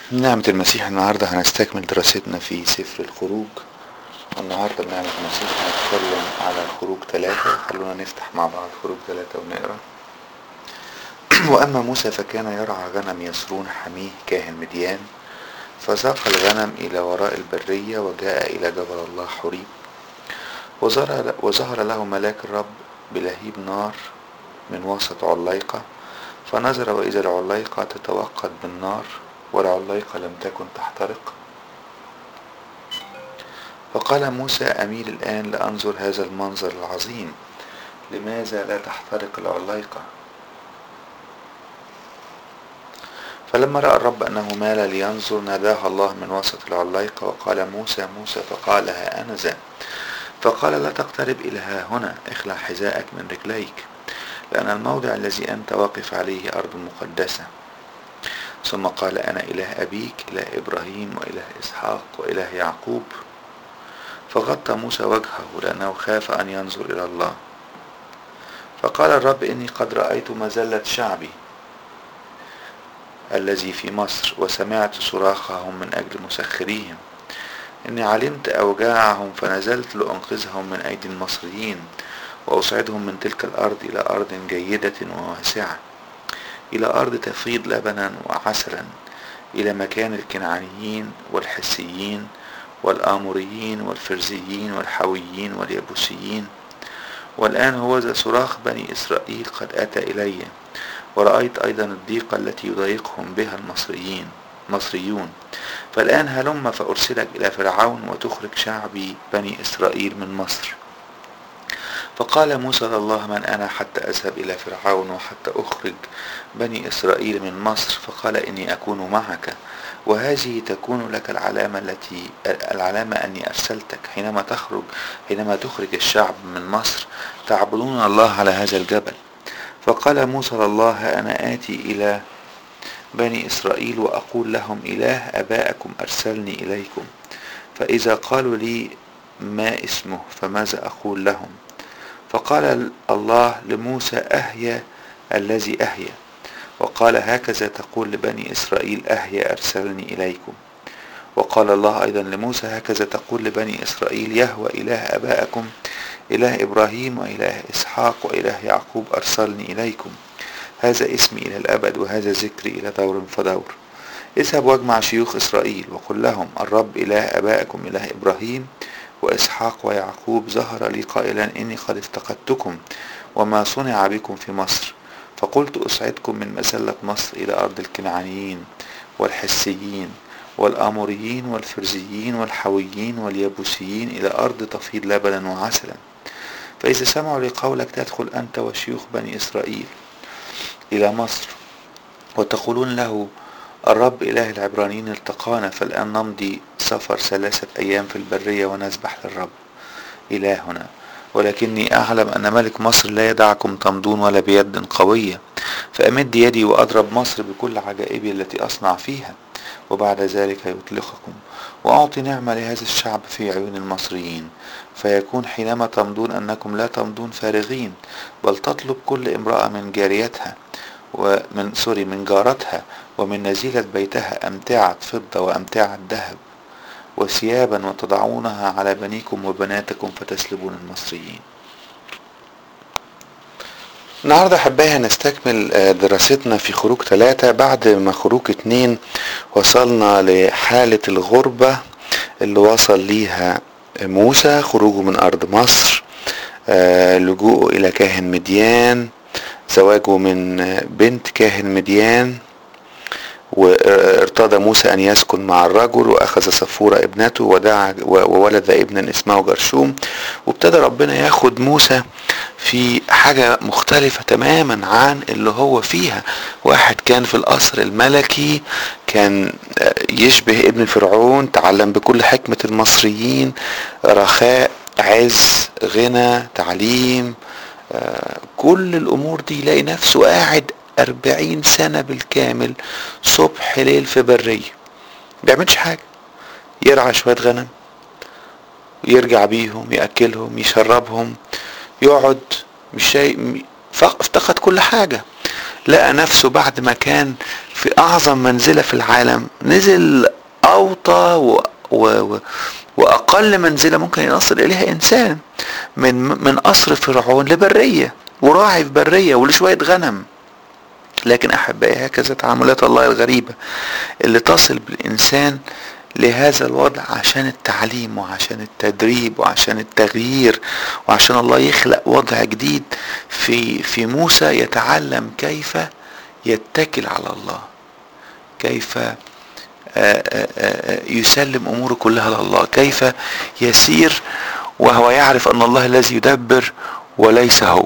نعمة المسيح النهاردة هنستكمل دراستنا في سفر الخروج النهاردة بنعمة المسيح هنتكلم على خروج ثلاثة خلونا نفتح مع بعض خروج ثلاثة ونقرأ وأما موسى فكان يرعى غنم يسرون حميه كاهن مديان فساق الغنم إلى وراء البرية وجاء إلى جبل الله حريب وظهر وظهر له ملاك الرب بلهيب نار من وسط عليقة فنظر وإذا العليقة تتوقد بالنار والعليقة لم تكن تحترق فقال موسى أميل الآن لأنظر هذا المنظر العظيم لماذا لا تحترق العليقة فلما رأى الرب أنه مال لينظر ناداه الله من وسط العليقة وقال موسى موسى فقال ها أنا ذا فقال لا تقترب إلى ها هنا اخلع حذاءك من رجليك لأن الموضع الذي أنت واقف عليه أرض مقدسة ثم قال أنا إله أبيك إله إبراهيم وإله إسحاق وإله يعقوب فغطى موسى وجهه لأنه خاف أن ينظر إلى الله فقال الرب إني قد رأيت مزلة شعبي الذي في مصر وسمعت صراخهم من أجل مسخريهم إني علمت أوجاعهم فنزلت لأنقذهم من أيدي المصريين وأصعدهم من تلك الأرض إلى أرض جيدة وواسعة إلى أرض تفيض لبنا وعسلا إلى مكان الكنعانيين والحسيين والآموريين والفرزيين والحويين واليبوسيين والآن هو ذا صراخ بني إسرائيل قد أتى إلي ورأيت أيضا الضيقة التي يضايقهم بها المصريين مصريون فالآن هلم فأرسلك إلى فرعون وتخرج شعبي بني إسرائيل من مصر فقال موسى لله من أنا حتى أذهب إلى فرعون وحتى أخرج بني إسرائيل من مصر فقال إني أكون معك وهذه تكون لك العلامة التي العلامة أني أرسلتك حينما تخرج حينما تخرج الشعب من مصر تعبدون الله على هذا الجبل فقال موسى لله أنا آتي إلى بني إسرائيل وأقول لهم إله أبائكم أرسلني إليكم فإذا قالوا لي ما اسمه فماذا أقول لهم فقال الله لموسى أهيا الذي أهيا وقال هكذا تقول لبني إسرائيل أهيا أرسلني إليكم وقال الله أيضا لموسى هكذا تقول لبني إسرائيل يهوى إله أبائكم إله إبراهيم وإله إسحاق وإله يعقوب أرسلني إليكم هذا اسمي إلى الأبد وهذا ذكري إلى دور فدور اذهب واجمع شيوخ إسرائيل وقل لهم الرب إله أبائكم إله إبراهيم وإسحاق ويعقوب ظهر لي قائلا إني قد افتقدتكم وما صنع بكم في مصر فقلت أسعدكم من مسلة مصر إلى أرض الكنعانيين والحسيين والآموريين والفرزيين والحويين واليبوسيين إلى أرض تفيض لبنا وعسلا فإذا سمعوا لقولك تدخل أنت وشيوخ بني إسرائيل إلى مصر وتقولون له الرب إله العبرانيين التقانا فالآن نمضي سفر ثلاثة أيام في البرية ونسبح للرب إلهنا ولكني أعلم أن ملك مصر لا يدعكم تمضون ولا بيد قوية فأمد يدي وأضرب مصر بكل عجائبي التي أصنع فيها وبعد ذلك يطلقكم وأعطي نعمة لهذا الشعب في عيون المصريين فيكون حينما تمضون أنكم لا تمضون فارغين بل تطلب كل امرأة من جاريتها ومن سوري من جارتها ومن نزيلة بيتها أمتعة فضة وأمتعة ذهب وثيابا وتضعونها على بنيكم وبناتكم فتسلبون المصريين النهاردة أحبائي هنستكمل دراستنا في خروج ثلاثة بعد ما خروج اتنين وصلنا لحالة الغربة اللي وصل ليها موسى خروجه من أرض مصر لجوءه إلى كاهن مديان زواجه من بنت كاهن مديان وارتضى موسى أن يسكن مع الرجل وأخذ صفورة ابنته ودعا وولد ابنا اسمه جرشوم وابتدى ربنا ياخد موسى في حاجة مختلفة تماما عن اللي هو فيها واحد كان في القصر الملكي كان يشبه ابن فرعون تعلم بكل حكمة المصريين رخاء عز غنى تعليم كل الأمور دي يلاقي نفسه قاعد أربعين سنة بالكامل صبح ليل في برية بيعملش حاجة يرعى شوية غنم يرجع بيهم يأكلهم يشربهم يقعد مش شيء افتقد كل حاجة لقى نفسه بعد ما كان في اعظم منزلة في العالم نزل اوطى و... و... واقل منزلة ممكن يصل اليها انسان من من قصر فرعون لبرية وراعي في برية ولشوية غنم لكن احبائي هكذا تعاملات الله الغريبة اللي تصل بالانسان لهذا الوضع عشان التعليم وعشان التدريب وعشان التغيير وعشان الله يخلق وضع جديد في في موسى يتعلم كيف يتكل على الله كيف يسلم اموره كلها لله كيف يسير وهو يعرف ان الله الذي يدبر وليس هو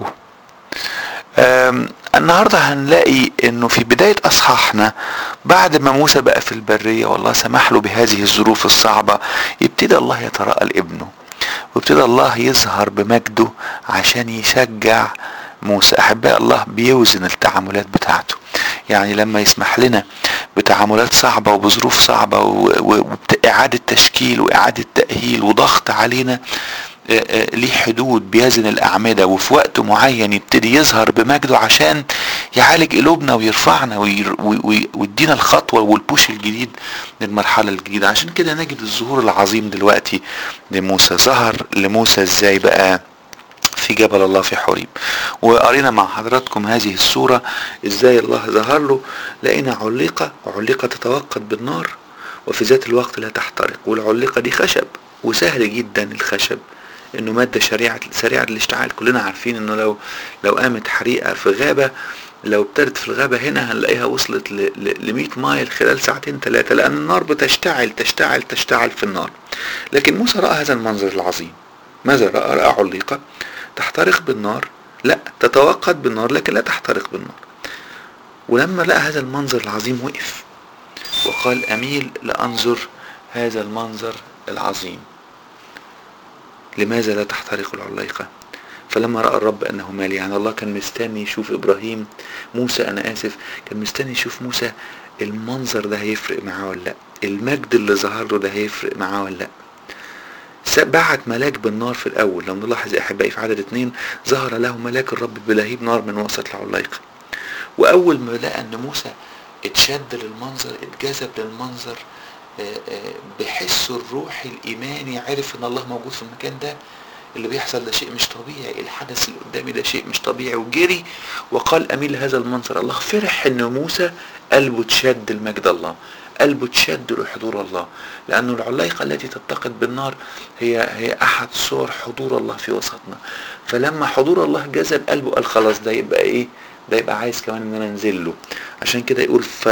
النهارده هنلاقي انه في بدايه اصحاحنا بعد ما موسى بقى في البريه والله سمح له بهذه الظروف الصعبه يبتدي الله يتراءى لابنه وابتدى الله يظهر بمجده عشان يشجع موسى احباء الله بيوزن التعاملات بتاعته يعني لما يسمح لنا بتعاملات صعبة وبظروف صعبة وإعادة تشكيل وإعادة تأهيل وضغط علينا ليه حدود بيزن الأعمدة وفي وقت معين يبتدي يظهر بمجده عشان يعالج قلوبنا ويرفعنا ويدينا الخطوة والبوش الجديد للمرحلة الجديدة عشان كده نجد الظهور العظيم دلوقتي لموسى ظهر لموسى ازاي بقى في جبل الله في حريب وقرينا مع حضراتكم هذه الصورة ازاي الله ظهر له لقينا علقة وعلقة تتوقد بالنار وفي ذات الوقت لا تحترق والعلقة دي خشب وسهل جدا الخشب انه ماده سريعه سريعه الاشتعال كلنا عارفين انه لو لو قامت حريقه في غابه لو ابتدت في الغابه هنا هنلاقيها وصلت ل 100 مايل خلال ساعتين ثلاثه لان النار بتشتعل تشتعل تشتعل في النار لكن موسى راى هذا المنظر العظيم ماذا راى راى عليقه تحترق بالنار لا تتوقد بالنار لكن لا تحترق بالنار ولما لقى هذا المنظر العظيم وقف وقال اميل لانظر هذا المنظر العظيم لماذا لا تحترق العليقة فلما رأى الرب أنه مال يعني الله كان مستني يشوف إبراهيم موسى أنا آسف كان مستني يشوف موسى المنظر ده هيفرق معاه ولا لا المجد اللي ظهر له ده هيفرق معاه ولا لا بعت ملاك بالنار في الأول لو نلاحظ أحبائي في عدد اتنين ظهر له ملاك الرب بلهيب نار من وسط العليقة وأول ما لقى أن موسى اتشد للمنظر اتجذب للمنظر بحسه الروحي الإيماني عرف إن الله موجود في المكان ده اللي بيحصل ده شيء مش طبيعي الحدث اللي قدامي ده شيء مش طبيعي وجري وقال أمين لهذا المنظر الله فرح إن موسى قلبه اتشد لمجد الله قلبه اتشد لحضور الله لأنه العليقة التي تتقد بالنار هي هي أحد صور حضور الله في وسطنا فلما حضور الله جذب قلبه قال خلاص ده يبقى إيه ده يبقى عايز كمان إن أنا أنزل له عشان كده يقول ف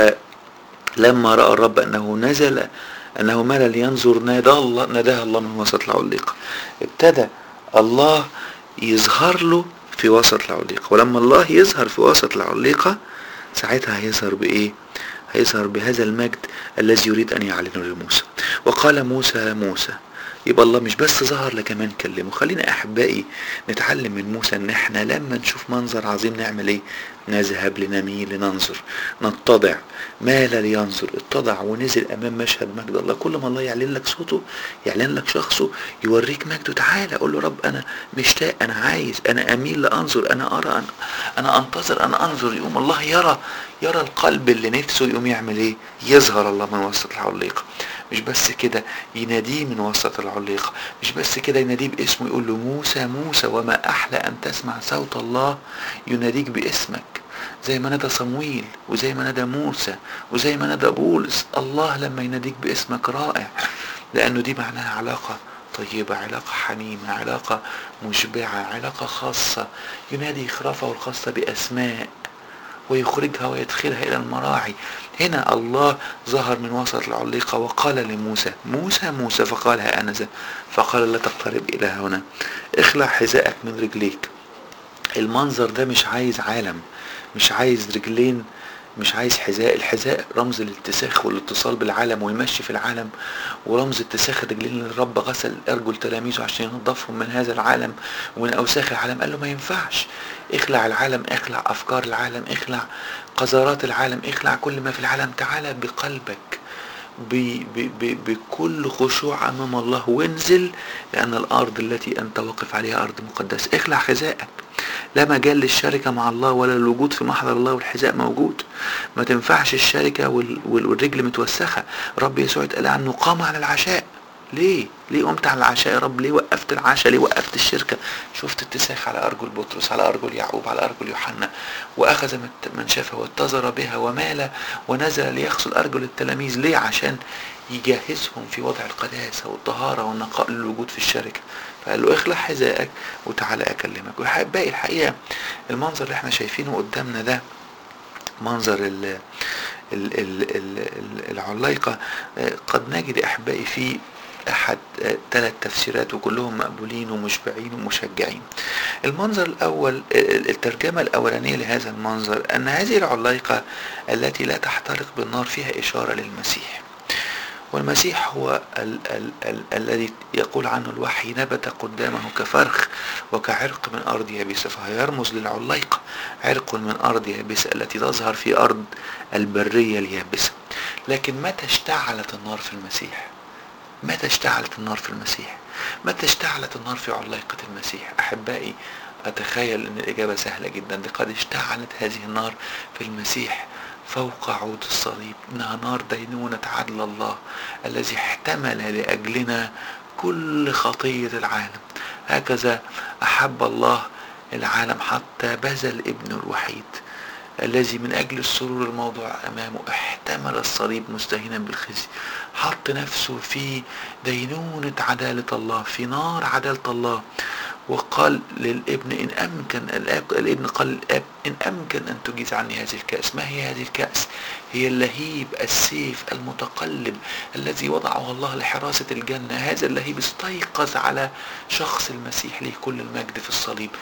لما رأى الرب أنه نزل أنه مال لينظر نادى الله ناداه الله من وسط العليقة ابتدى الله يظهر له في وسط العليقة ولما الله يظهر في وسط العليقة ساعتها هيظهر بإيه؟ هيظهر بهذا المجد الذي يريد أن يعلنه لموسى وقال موسى موسى يبقى الله مش بس ظهر لك كمان كلمه خلينا احبائي نتعلم من موسى ان احنا لما نشوف منظر عظيم نعمل ايه نذهب لنميل لننظر نتضع مال لينظر اتضع ونزل امام مشهد مجد الله كل ما الله يعلن لك صوته يعلن لك شخصه يوريك مجده تعالى قول له رب انا مشتاق انا عايز انا اميل لانظر انا ارى انا, أنا انتظر انا انظر يقوم الله يرى يرى القلب اللي نفسه يقوم يعمل ايه يظهر الله من وسط العليقه مش بس كده يناديه من وسط العليقة مش بس كده يناديه باسمه يقول له موسى موسى وما أحلى أن تسمع صوت الله يناديك باسمك زي ما نادى صمويل وزي ما نادى موسى وزي ما نادى بولس الله لما يناديك باسمك رائع لأنه دي معناها علاقة طيبة علاقة حميمة علاقة مشبعة علاقة خاصة ينادي خرافه الخاصة بأسماء ويخرجها ويدخلها إلى المراعي هنا الله ظهر من وسط العليقة وقال لموسى موسى موسى فقال ها أنا ذا فقال لا تقترب إلى هنا اخلع حذائك من رجليك المنظر ده مش عايز عالم مش عايز رجلين مش عايز حذاء الحذاء رمز الاتساخ والاتصال بالعالم والمشي في العالم ورمز اتساخ الرجلين اللي الرب غسل ارجل تلاميذه عشان ينظفهم من هذا العالم ومن اوساخ العالم قال له ما ينفعش اخلع العالم اخلع افكار العالم اخلع قذارات العالم اخلع كل ما في العالم تعالى بقلبك ب ب ب بكل خشوع امام الله وانزل لان الارض التي انت واقف عليها ارض مقدسه اخلع حذائك لا مجال للشركة مع الله ولا الوجود في محضر الله والحذاء موجود ما تنفعش الشركة وال- وال- والرجل متوسخة رب يسوع اتقال عنه قام على العشاء ليه ليه قمت على العشاء يا رب ليه وقفت العشاء ليه وقفت الشركة شفت اتساخ على أرجل بطرس على أرجل يعقوب على أرجل يوحنا وأخذ من- منشفة واتزر بها ومال ونزل ليغسل أرجل التلاميذ ليه عشان يجهزهم في وضع القداسة والطهارة والنقاء للوجود في الشركة فقال له اخلع حذائك وتعالى أكلمك وباقي الحقيقة المنظر اللي احنا شايفينه قدامنا ده منظر ال ال ال ال ال العلايقة آه، قد نجد أحبائي فيه أحد ثلاث تفسيرات وكلهم مقبولين ومشبعين ومشجعين المنظر الأول آه، الترجمة الأولانية لهذا المنظر أن هذه العلايقة التي لا تحترق بالنار فيها إشارة للمسيح والمسيح هو ال ال ال الذي يقول عنه الوحي نبت قدامه كفرخ وكعرق من أرض يابسة فيرمز للعلايقة عرق من أرض يابسة التي تظهر في أرض البرية اليابسة لكن متى اشتعلت النار في المسيح متى اشتعلت النار في المسيح متى اشتعلت النار في علايقة المسيح أحبائي أتخيل أن الإجابة سهلة جدا دي قد اشتعلت هذه النار في المسيح فوق عود الصليب إنها نار دينونة عدل الله الذي احتمل لأجلنا كل خطية العالم هكذا أحب الله العالم حتى بذل ابنه الوحيد الذي من أجل السرور الموضوع أمامه احتمل الصليب مستهينا بالخزي حط نفسه في دينونة عدالة الله في نار عدالة الله وقال للابن إن أمكن الأب الابن قال للأب إن أمكن أن تجيز عني هذه الكأس ما هي هذه الكأس هي اللهيب السيف المتقلب الذي وضعه الله لحراسة الجنة هذا اللهيب استيقظ على شخص المسيح له كل المجد في الصليب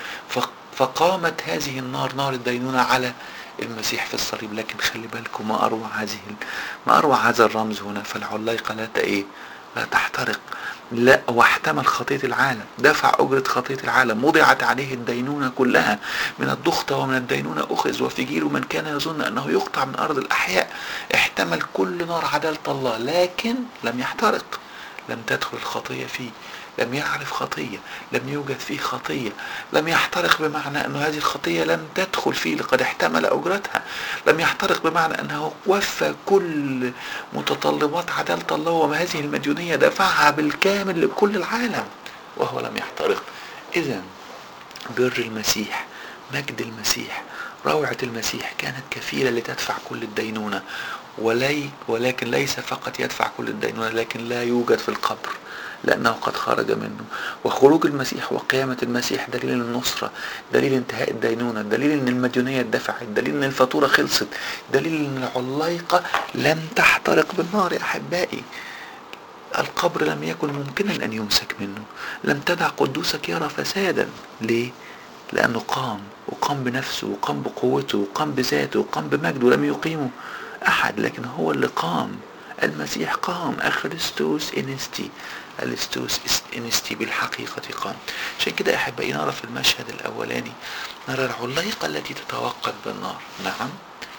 فقامت هذه النار نار الدينونة على المسيح في الصليب لكن خلي بالكم ما أروع هذه ما أروع هذا الرمز هنا فالعلايقة لا إيه لا تحترق لا واحتمل خطية العالم دفع أجرة خطية العالم وضعت عليه الدينونة كلها من الضغطة ومن الدينونة أخذ وفي جيله من كان يظن أنه يقطع من أرض الأحياء احتمل كل نار عدالة الله لكن لم يحترق لم تدخل الخطية فيه لم يعرف خطية لم يوجد فيه خطية لم يحترق بمعنى أن هذه الخطية لم تدخل فيه لقد احتمل أجرتها لم يحترق بمعنى أنه وفى كل متطلبات عدالة الله وما هذه المديونية دفعها بالكامل لكل العالم وهو لم يحترق إذا بر المسيح مجد المسيح روعة المسيح كانت كفيلة لتدفع كل الدينونة ولي ولكن ليس فقط يدفع كل الدينونة لكن لا يوجد في القبر لأنه قد خرج منه وخروج المسيح وقيامة المسيح دليل النصرة دليل انتهاء الدينونة دليل ان المديونية اتدفعت دليل ان الفاتورة خلصت دليل ان العلايقة لم تحترق بالنار يا أحبائي القبر لم يكن ممكنا أن يمسك منه لم تدع قدوسك يرى فسادا ليه؟ لأنه قام وقام بنفسه وقام بقوته وقام بذاته وقام بمجده ولم يقيمه أحد لكن هو اللي قام المسيح قام أخرستوس إنستي الستوس انستي بالحقيقة قام عشان كده أحبائي نرى في المشهد الأولاني نرى العلايقة التي تتوقد بالنار نعم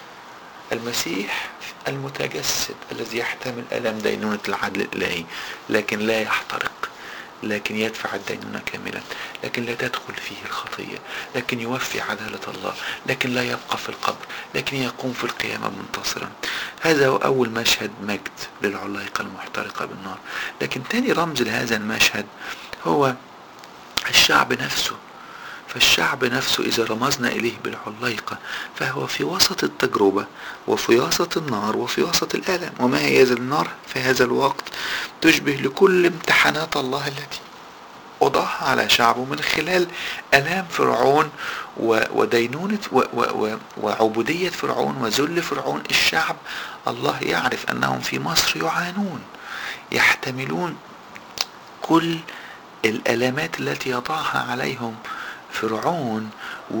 المسيح المتجسد الذي يحتمل ألم دينونة العدل الإلهي لكن لا يحترق لكن يدفع الدينونة كاملا لكن لا تدخل فيه الخطية لكن يوفي عدالة الله لكن لا يبقى في القبر لكن يقوم في القيامة منتصرا هذا هو أول مشهد مجد للعلايقة المحترقة بالنار لكن تاني رمز لهذا المشهد هو الشعب نفسه فالشعب نفسه إذا رمزنا إليه بالعلايقة فهو في وسط التجربة وفي وسط النار وفي وسط الألم وما هي هذا النار في هذا الوقت تشبه لكل امتحانات الله التي وضعها على شعبه من خلال ألام فرعون ودينونة وعبودية فرعون وذل فرعون الشعب الله يعرف أنهم في مصر يعانون يحتملون كل الألامات التي يضعها عليهم فرعون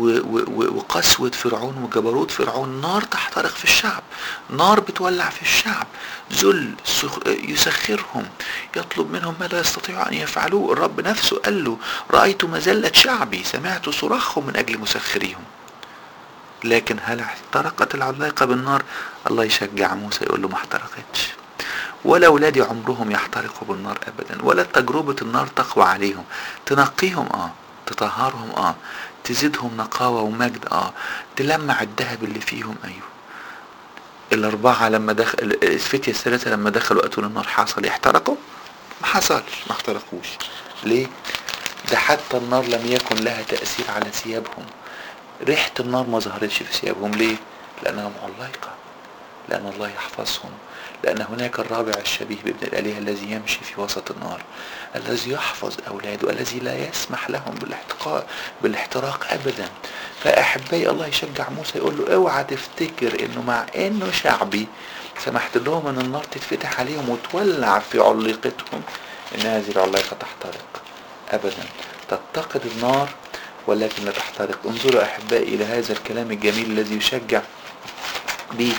وقسوة فرعون وجبروت فرعون نار تحترق في الشعب نار بتولع في الشعب ذل يسخرهم يطلب منهم ما لا يستطيعوا أن يفعلوه الرب نفسه قال له رأيت مزلة شعبي سمعت صراخهم من أجل مسخريهم لكن هل احترقت العلاقة بالنار الله يشجع موسى يقول له ما احترقتش ولا أولادي عمرهم يحترقوا بالنار أبدا ولا تجربة النار تقوى عليهم تنقيهم اه تطهرهم اه تزيدهم نقاوة ومجد اه تلمع الذهب اللي فيهم ايوه الاربعة لما دخل الفتية الثلاثة لما دخلوا اتوا النار حصل يحترقوا ما حصلش ما احترقوش ليه ده حتى النار لم يكن لها تأثير على ثيابهم ريحة النار ما ظهرتش في ثيابهم ليه لأنهم عليقة لأن الله يحفظهم لأن هناك الرابع الشبيه بابن الآلهة الذي يمشي في وسط النار الذي يحفظ أولاده الذي لا يسمح لهم بالاحتقاء بالاحتراق أبدا فأحبائي الله يشجع موسى يقول له اوعى تفتكر انه مع انه شعبي سمحت لهم ان النار تتفتح عليهم وتولع في عليقتهم ان هذه العليقة تحترق ابدا تتقد النار ولكن لا تحترق انظروا احبائي الى هذا الكلام الجميل الذي يشجع به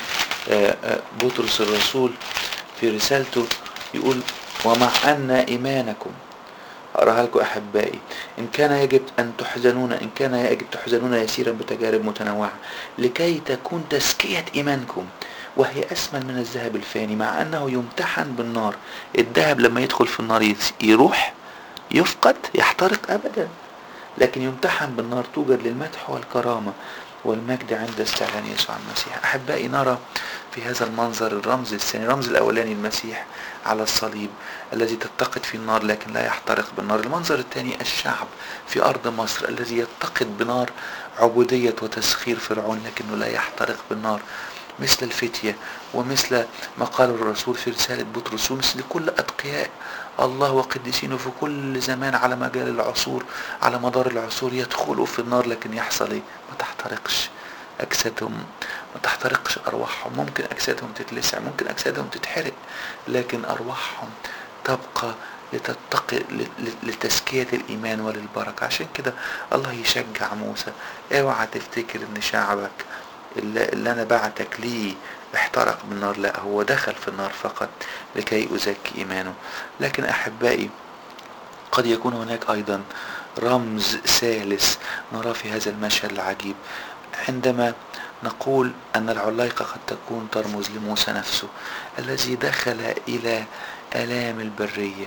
بطرس الرسول في رسالته يقول ومع أن إيمانكم أقراها لكم أحبائي إن كان يجب أن تحزنون إن كان يجب تحزنون يسيرا بتجارب متنوعة لكي تكون تزكية إيمانكم وهي أسمن من الذهب الفاني مع أنه يمتحن بالنار الذهب لما يدخل في النار يروح يفقد يحترق أبدا لكن يمتحن بالنار توجد للمدح والكرامة والمجد عند استعلان يسوع المسيح أحبائي نرى في هذا المنظر الرمز الثاني الرمز الأولاني المسيح على الصليب الذي تتقد في النار لكن لا يحترق بالنار المنظر الثاني الشعب في أرض مصر الذي يتقد بنار عبودية وتسخير فرعون لكنه لا يحترق بالنار مثل الفتية ومثل ما قال الرسول في رسالة بطرس ومثل كل أتقياء الله وقديسينه في كل زمان على مجال العصور على مدار العصور يدخلوا في النار لكن يحصل ايه ما تحترقش اجسادهم ما تحترقش ارواحهم ممكن اجسادهم تتلسع ممكن اجسادهم تتحرق لكن ارواحهم تبقى لتتقي لتزكية الإيمان وللبركة عشان كده الله يشجع موسى اوعى تفتكر ان شعبك اللي, اللي انا بعتك ليه احترق بالنار لا هو دخل في النار فقط لكي أزكي إيمانه لكن أحبائي قد يكون هناك أيضا رمز ثالث نرى في هذا المشهد العجيب عندما نقول أن العلايقة قد تكون ترمز لموسى نفسه الذي دخل إلى آلام البرية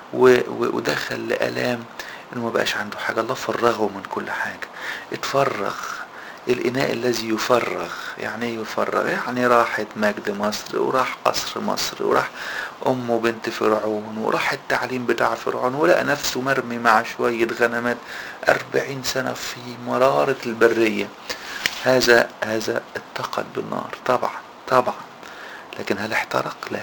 ودخل لآلام إنه ما بقاش عنده حاجة الله فرغه من كل حاجة اتفرغ الإناء الذي يفرغ يعني ايه يفرغ يعني راحت مجد مصر وراح قصر مصر وراح أمه بنت فرعون وراح التعليم بتاع فرعون ولقى نفسه مرمي مع شوية غنمات أربعين سنة في مرارة البرية هذا هذا اتقد بالنار طبعا طبعا لكن هل احترق لا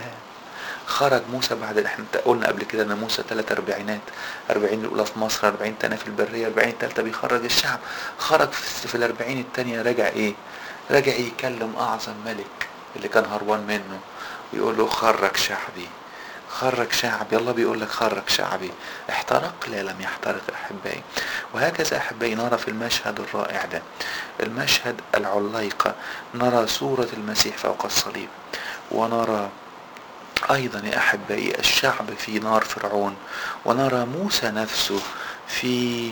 خرج موسى بعد احنا قلنا قبل كده ان موسى ثلاث اربعينات اربعين الاولى في مصر اربعين تانية في البرية اربعين التالتة بيخرج الشعب خرج في الاربعين التانية رجع ايه رجع يكلم اعظم ملك اللي كان هربان منه ويقول له خرج شعبي خرج شعبي الله بيقول لك خرج شعبي احترق لا لم يحترق احبائي وهكذا احبائي نرى في المشهد الرائع ده المشهد العليقة نرى صورة المسيح فوق الصليب ونرى أيضا يا أحبائي الشعب في نار فرعون ونرى موسى نفسه في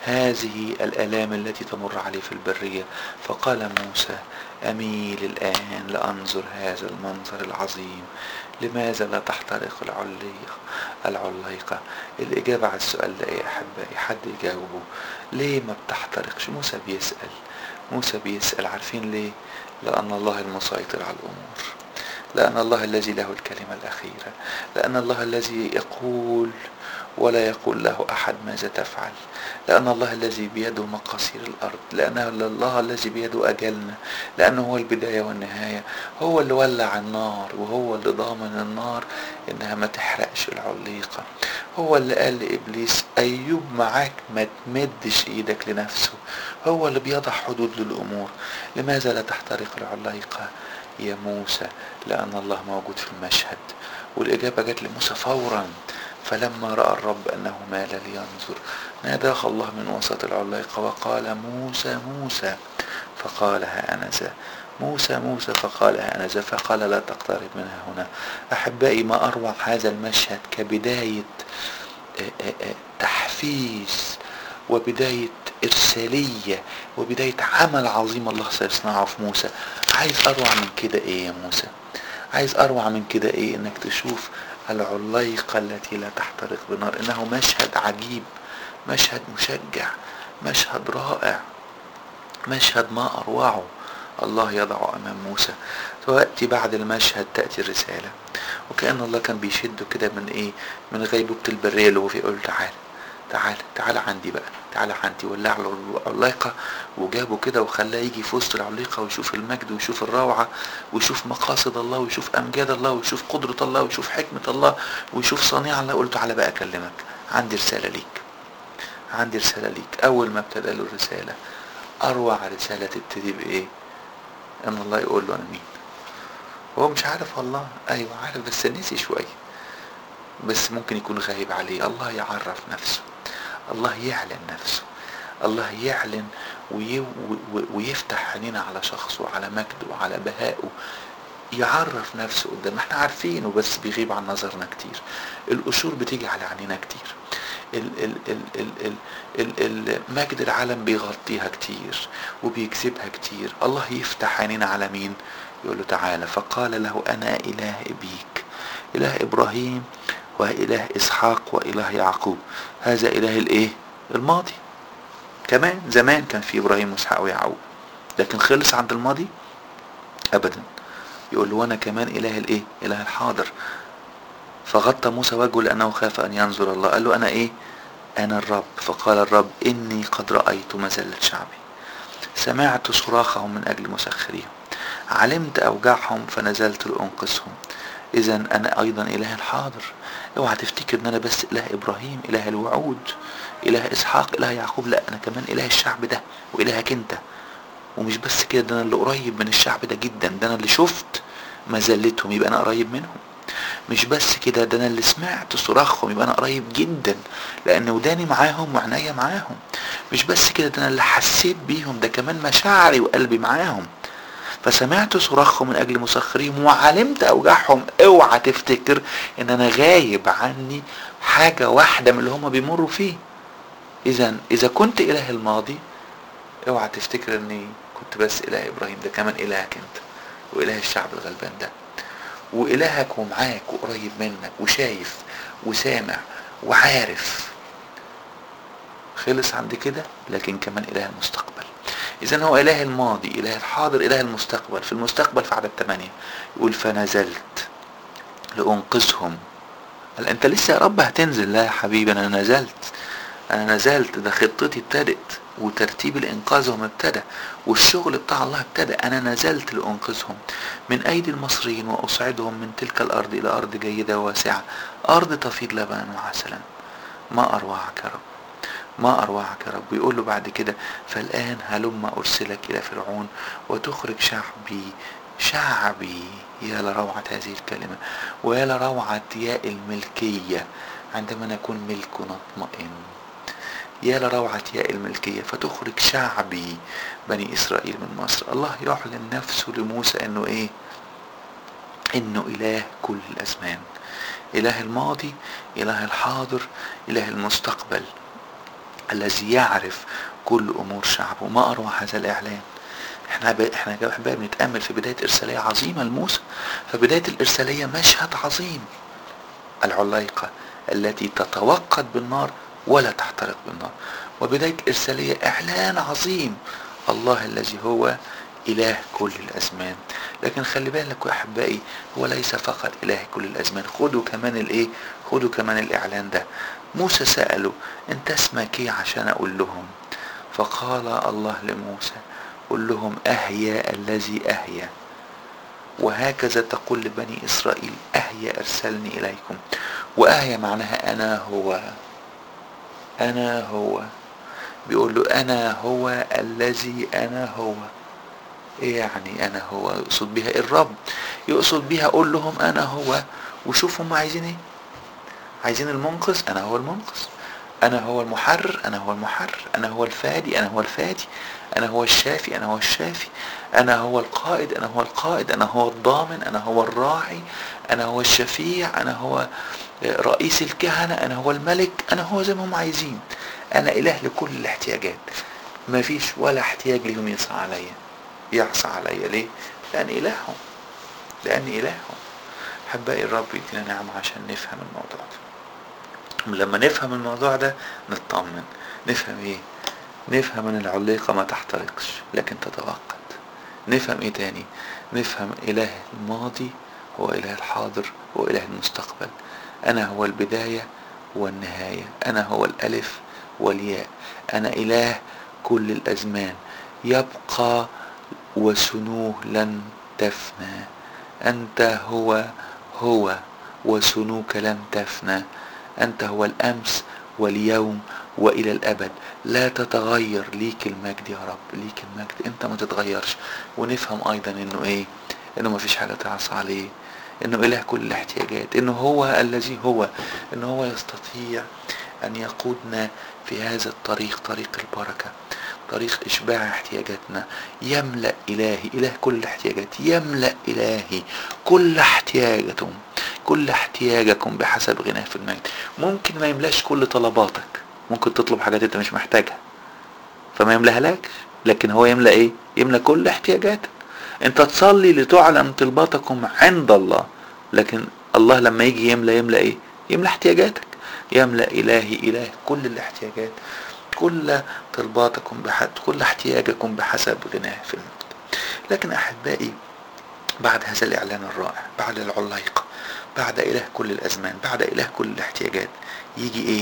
هذه الآلام التي تمر عليه في البرية فقال موسى أميل الآن لأنظر هذا المنظر العظيم لماذا لا تحترق العليقة العليقة الإجابة على السؤال ده يا أحبائي حد يجاوبه ليه ما بتحترقش موسى بيسأل موسى بيسأل عارفين ليه لأن الله المسيطر على الأمور لأن الله الذي له الكلمة الأخيرة لأن الله الذي يقول ولا يقول له أحد ماذا تفعل لأن الله الذي بيده مقاصير الأرض لأن الله الذي بيده أجلنا لأنه هو البداية والنهاية هو اللي ولع النار وهو اللي ضامن النار إنها ما تحرقش العليقة هو اللي قال لإبليس أيوب معاك ما تمدش إيدك لنفسه هو اللي بيضع حدود للأمور لماذا لا تحترق العليقة يا موسى لأن الله موجود في المشهد والإجابة جت لموسى فورا فلما رأى الرب أنه مال لينظر ناداه الله من وسط العلاقة وقال موسى موسى فقال ها أنا ذا موسى موسى فقال ها أنا ذا فقال لا تقترب منها هنا أحبائي ما أروع هذا المشهد كبداية تحفيز وبداية إرسالية وبداية عمل عظيم الله سيصنعه في موسى عايز أروع من كده إيه يا موسى عايز أروع من كده إيه إنك تشوف العليقة التي لا تحترق بنار إنه مشهد عجيب مشهد مشجع مشهد رائع مشهد ما أروعه الله يضع أمام موسى ويأتي بعد المشهد تأتي الرسالة وكأن الله كان بيشده كده من إيه من غيبوبة البرية اللي هو فيه يقول له تعالى تعالى تعالى عندي بقى تعالى عندي ولع له العلاقة وجابه كده وخلاه يجي في وسط العليقة ويشوف المجد ويشوف الروعة ويشوف مقاصد الله ويشوف أمجاد الله ويشوف قدرة الله ويشوف حكمة الله ويشوف صنيع الله قلت تعالى بقى أكلمك عندي رسالة ليك عندي رسالة ليك أول ما ابتدى له الرسالة أروع رسالة تبتدي بإيه؟ إن الله يقول له أنا مين هو مش عارف الله أيوه عارف بس نسي شوية بس ممكن يكون غايب عليه الله يعرف نفسه الله يعلن نفسه الله يعلن وي ويفتح عينينا على شخصه وعلى مجده وعلى بهائه يعرف نفسه قدام احنا عارفينه بس بيغيب عن نظرنا كتير القشور بتيجي على عينينا كتير ال ال ال ال ال ال مجد العالم بيغطيها كتير وبيكسبها كتير الله يفتح عينينا على مين يقول له تعالى فقال له انا اله ابيك اله ابراهيم واله اسحاق واله يعقوب هذا اله الايه الماضي كمان زمان كان في ابراهيم واسحاق ويعقوب لكن خلص عند الماضي ابدا يقول له وانا كمان اله الايه اله الحاضر فغطى موسى وجهه لانه خاف ان ينظر الله قال له انا ايه انا الرب فقال الرب اني قد رايت مذله شعبي سمعت صراخهم من اجل مسخريهم علمت اوجاعهم فنزلت لانقذهم اذا انا ايضا اله الحاضر اوعى تفتكر ان انا بس اله ابراهيم اله الوعود اله اسحاق اله يعقوب لا انا كمان اله الشعب ده والهك انت ومش بس كده ده انا اللي قريب من الشعب ده جدا ده انا اللي شفت مذلتهم يبقى انا قريب منهم مش بس كده ده انا اللي سمعت صراخهم يبقى انا قريب جدا لان وداني معاهم وعناية معاهم مش بس كده ده انا اللي حسيت بيهم ده كمان مشاعري وقلبي معاهم فسمعت صراخهم من اجل مسخريهم وعلمت اوجاعهم اوعى تفتكر ان انا غايب عني حاجة واحدة من اللي هم بيمروا فيه اذا اذا كنت اله الماضي اوعى تفتكر اني كنت بس اله ابراهيم ده كمان الهك انت واله الشعب الغلبان ده والهك ومعاك وقريب منك وشايف وسامع وعارف خلص عند كده لكن كمان اله المستقبل اذا هو اله الماضي اله الحاضر اله المستقبل في المستقبل في عدد 8 يقول فنزلت لانقذهم قال انت لسه يا رب هتنزل لا يا حبيبي انا نزلت انا نزلت ده خطتي ابتدت وترتيب الانقاذهم ابتدى والشغل بتاع الله ابتدى انا نزلت لانقذهم من ايدي المصريين واصعدهم من تلك الارض الى ارض جيده واسعه ارض تفيض لبنا وعسلا ما اروعك يا رب ما اروعك يا رب ويقول له بعد كده فالان هلم ارسلك الى فرعون وتخرج شعبي شعبي يا لروعة هذه الكلمة ويا لروعة ياء الملكية عندما نكون ملك نطمئن يا لروعة ياء الملكية فتخرج شعبي بني إسرائيل من مصر الله يعلن نفسه لموسى أنه إيه أنه إله كل الأزمان إله الماضي إله الحاضر إله المستقبل الذي يعرف كل أمور شعبه ما أروع هذا الإعلان احنا ب... احنا يا احبائي بنتامل في بدايه ارساليه عظيمه لموسى فبدايه الارساليه مشهد عظيم العليقه التي تتوقد بالنار ولا تحترق بالنار وبدايه الارساليه اعلان عظيم الله الذي هو اله كل الازمان لكن خلي بالك يا احبائي هو ليس فقط اله كل الازمان خدوا كمان الايه خدوا كمان الاعلان ده موسى ساله انت اسمك ايه عشان اقول لهم فقال الله لموسى قل لهم أهيا الذي أهيا وهكذا تقول لبني إسرائيل أهيا أرسلني إليكم وأهيا معناها أنا هو أنا هو بيقول له أنا هو الذي أنا هو إيه يعني أنا هو يقصد بها الرب يقصد بها قول لهم أنا هو وشوف هم عايزين إيه عايزين المنقذ أنا هو المنقذ أنا هو المحرر أنا هو المحرر أنا هو الفادي أنا هو الفادي أنا هو الشافي أنا هو الشافي أنا هو القائد أنا هو القائد أنا هو الضامن أنا هو الراعي أنا هو الشفيع أنا هو رئيس الكهنة أنا هو الملك أنا هو زي ما هم عايزين أنا إله لكل الاحتياجات ما فيش ولا احتياج ليهم يعصى عليا يعصى عليا ليه؟ لأن إلههم لأن إلههم أحبائي الرب يدينا نعمة عشان نفهم الموضوع ده لما نفهم الموضوع ده نطمن نفهم ايه نفهم ان العليقة ما تحترقش لكن تتوقد نفهم ايه تاني نفهم اله الماضي هو اله الحاضر هو اله المستقبل انا هو البداية والنهاية انا هو الالف والياء انا اله كل الازمان يبقى وسنوه لن تفنى انت هو هو وسنوك لن تفنى انت هو الامس واليوم والى الابد لا تتغير ليك المجد يا رب ليك المجد انت ما تتغيرش ونفهم ايضا انه ايه انه ما فيش حاجه تعصى عليه انه اله كل الاحتياجات انه هو الذي هو انه هو يستطيع ان يقودنا في هذا الطريق طريق البركه طريق اشباع احتياجاتنا يملا الهي اله كل الاحتياجات يملا الهي كل احتياجكم كل احتياجكم بحسب غناه في المجد ممكن ما يملاش كل طلباتك ممكن تطلب حاجات انت مش محتاجها فما يملاها لكش لكن هو يملا ايه يملا كل احتياجاتك انت تصلي لتعلم طلباتكم عند الله لكن الله لما يجي يملا يملا ايه يملا احتياجاتك يملا الهي اله كل الاحتياجات كل طلباتكم بحد كل احتياجكم بحسب غناه في المجد لكن احبائي بعد هذا الاعلان الرائع بعد العليقه بعد اله كل الازمان بعد اله كل الاحتياجات يجي ايه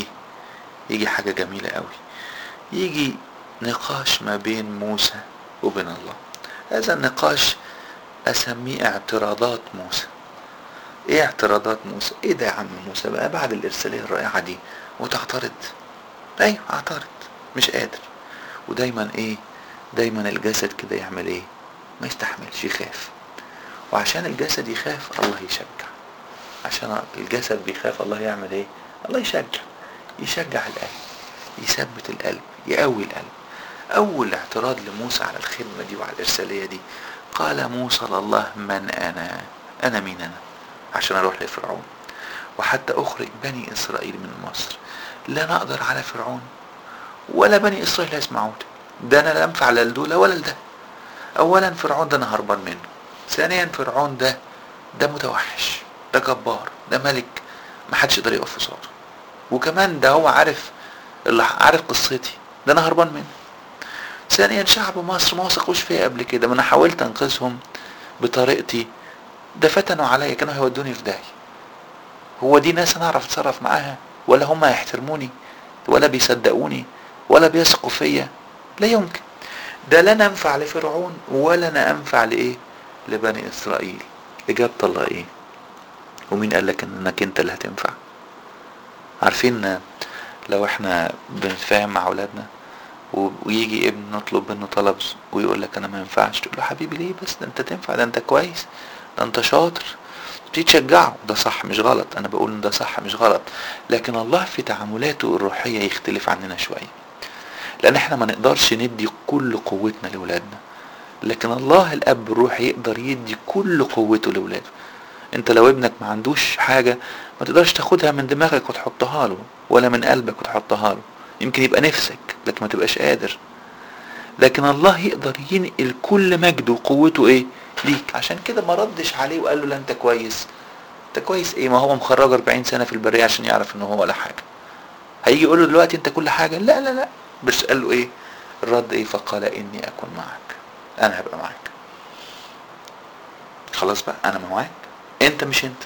يجي حاجه جميله قوي يجي نقاش ما بين موسى وبين الله هذا النقاش اسميه اعتراضات موسى ايه اعتراضات موسى ايه ده يا عم موسى بقى بعد الارساليه الرائعه دي وتعترض ايوه اعترض مش قادر ودايما ايه دايما الجسد كده يعمل ايه ما يستحملش يخاف وعشان الجسد يخاف الله يشجع عشان الجسد بيخاف الله يعمل ايه الله يشجع يشجع القلب يثبت القلب يقوي القلب اول اعتراض لموسى على الخدمه دي وعلى الارساليه دي قال موسى لله من انا انا مين انا عشان اروح لفرعون وحتى اخرج بني اسرائيل من مصر لا نقدر على فرعون ولا بني اسرائيل يسمعون ده انا لا انفع لا لدول ولا لده اولا فرعون ده انا هربان منه ثانيا فرعون ده ده متوحش ده جبار ده ملك ما حدش يقدر يقف قصاده وكمان ده هو عارف اللي عارف قصتي ده انا هربان منه ثانيا شعب مصر ما وثقوش فيا قبل كده ما انا حاولت انقذهم بطريقتي ده فتنوا عليا كانوا هيودوني في داهيه هو دي ناس انا اعرف اتصرف معاها ولا هم هيحترموني ولا بيصدقوني ولا بيثقوا فيا لا يمكن ده لا انا انفع لفرعون ولا انا انفع لايه لبني اسرائيل اجابه الله ايه ومين قال لك انك انت اللي هتنفع عارفين لو احنا بنتفاهم مع اولادنا ويجي ابن نطلب منه طلب ويقول لك انا ما ينفعش تقول له حبيبي ليه بس ده انت تنفع ده انت كويس ده انت شاطر تبتدي تشجعه ده صح مش غلط انا بقول ان ده صح مش غلط لكن الله في تعاملاته الروحيه يختلف عننا شويه لان احنا ما نقدرش ندي كل قوتنا لاولادنا لكن الله الاب الروحي يقدر يدي كل قوته لاولاده انت لو ابنك ما عندوش حاجه ما تقدرش تاخدها من دماغك وتحطها له ولا من قلبك وتحطها له يمكن يبقى نفسك لكن ما تبقاش قادر لكن الله يقدر ينقل كل مجده وقوته ايه ليك عشان كده ما ردش عليه وقال له لا انت كويس انت كويس ايه ما هو مخرج 40 سنه في البريه عشان يعرف ان هو ولا حاجه هيجي يقول له دلوقتي انت كل حاجه لا لا لا بس قال له ايه الرد ايه فقال اني اكون معك انا هبقى معاك خلاص بقى انا معاك انت مش انت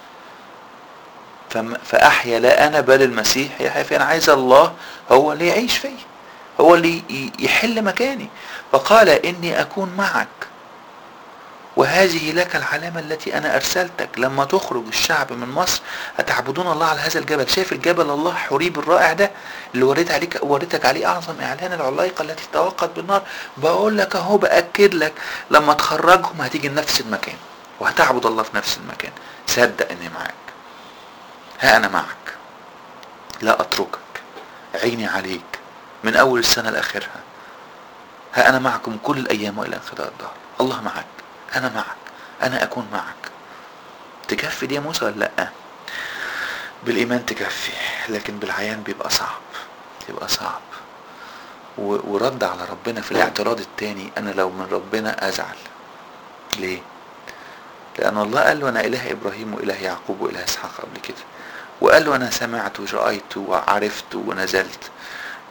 فاحيا لا انا بل المسيح يحيا فيا انا عايز الله هو اللي يعيش فيا هو اللي يحل مكاني فقال اني اكون معك وهذه لك العلامة التي أنا أرسلتك لما تخرج الشعب من مصر هتعبدون الله على هذا الجبل شايف الجبل الله حريب الرائع ده اللي وريت عليك وريتك عليه أعظم إعلان العلايقة التي توقد بالنار بقول لك أهو بأكد لك لما تخرجهم هتيجي لنفس المكان وهتعبد الله في نفس المكان صدق إني معاك ها أنا معك لا أتركك عيني عليك من أول السنة لآخرها ها أنا معكم كل الأيام وإلى انقضاء الدهر الله معك انا معك انا اكون معك تكفي دي يا موسى ولا لا بالايمان تكفي لكن بالعيان بيبقى صعب بيبقى صعب ورد على ربنا في الاعتراض التاني انا لو من ربنا ازعل ليه لان الله قال له انا اله ابراهيم واله يعقوب واله اسحاق قبل كده وقال له انا سمعت ورأيت وعرفت ونزلت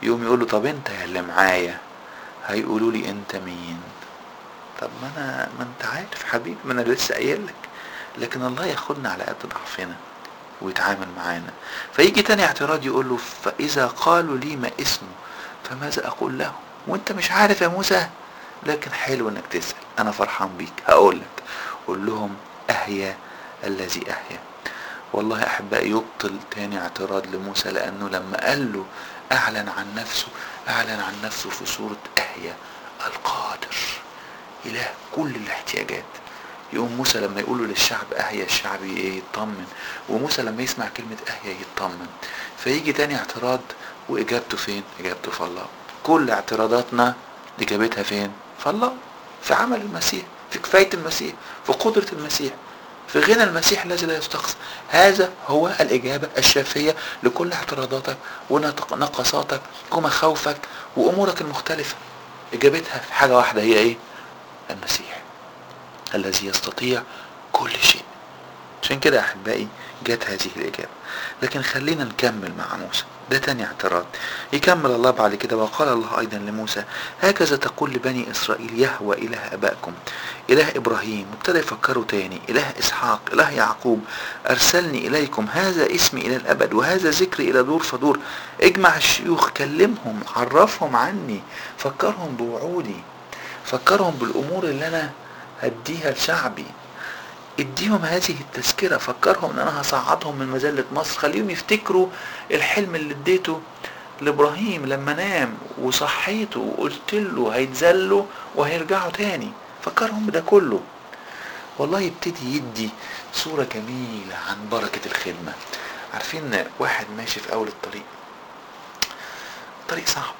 يقوم يقول له طب انت يا اللي معايا هيقولوا لي انت مين طب ما انا ما انت عارف حبيبي ما انا لسه قايل لك لكن الله ياخدنا على قد ضعفنا ويتعامل معانا فيجي تاني اعتراض يقول له فاذا قالوا لي ما اسمه فماذا اقول لهم وانت مش عارف يا موسى لكن حلو انك تسال انا فرحان بيك هقول لك قول لهم اهيا الذي اهيا والله يا احبائي يبطل تاني اعتراض لموسى لانه لما قال له اعلن عن نفسه اعلن عن نفسه في صورة اهيا القادر اله كل الاحتياجات يقوم موسى لما يقولوا للشعب اهيا الشعب ايه يطمن وموسى لما يسمع كلمة اهيا يطمن فيجي تاني اعتراض واجابته فين اجابته في الله كل اعتراضاتنا اجابتها فين في الله في عمل المسيح في كفاية المسيح في قدرة المسيح في غنى المسيح الذي لا يستقصى هذا هو الإجابة الشافية لكل اعتراضاتك ونقصاتك ومخاوفك وأمورك المختلفة إجابتها في حاجة واحدة هي إيه المسيح الذي يستطيع كل شيء عشان كده أحبائي جت هذه الإجابة لكن خلينا نكمل مع موسى ده تاني اعتراض يكمل الله بعد كده وقال الله أيضا لموسى هكذا تقول لبني إسرائيل يهوى إله أبائكم إله إبراهيم وابتدى يفكروا تاني إله إسحاق إله يعقوب أرسلني إليكم هذا اسمي إلى الأبد وهذا ذكري إلى دور فدور اجمع الشيوخ كلمهم عرفهم عني فكرهم بوعودي فكرهم بالأمور اللي أنا هديها لشعبي اديهم هذه التذكرة فكرهم ان انا هصعدهم من مذلة مصر خليهم يفتكروا الحلم اللي اديته لابراهيم لما نام وصحيته وقلت له هيتذلوا وهيرجعوا تاني فكرهم بده كله والله يبتدي يدي صورة جميلة عن بركة الخدمة عارفين واحد ماشي في اول الطريق طريق صعب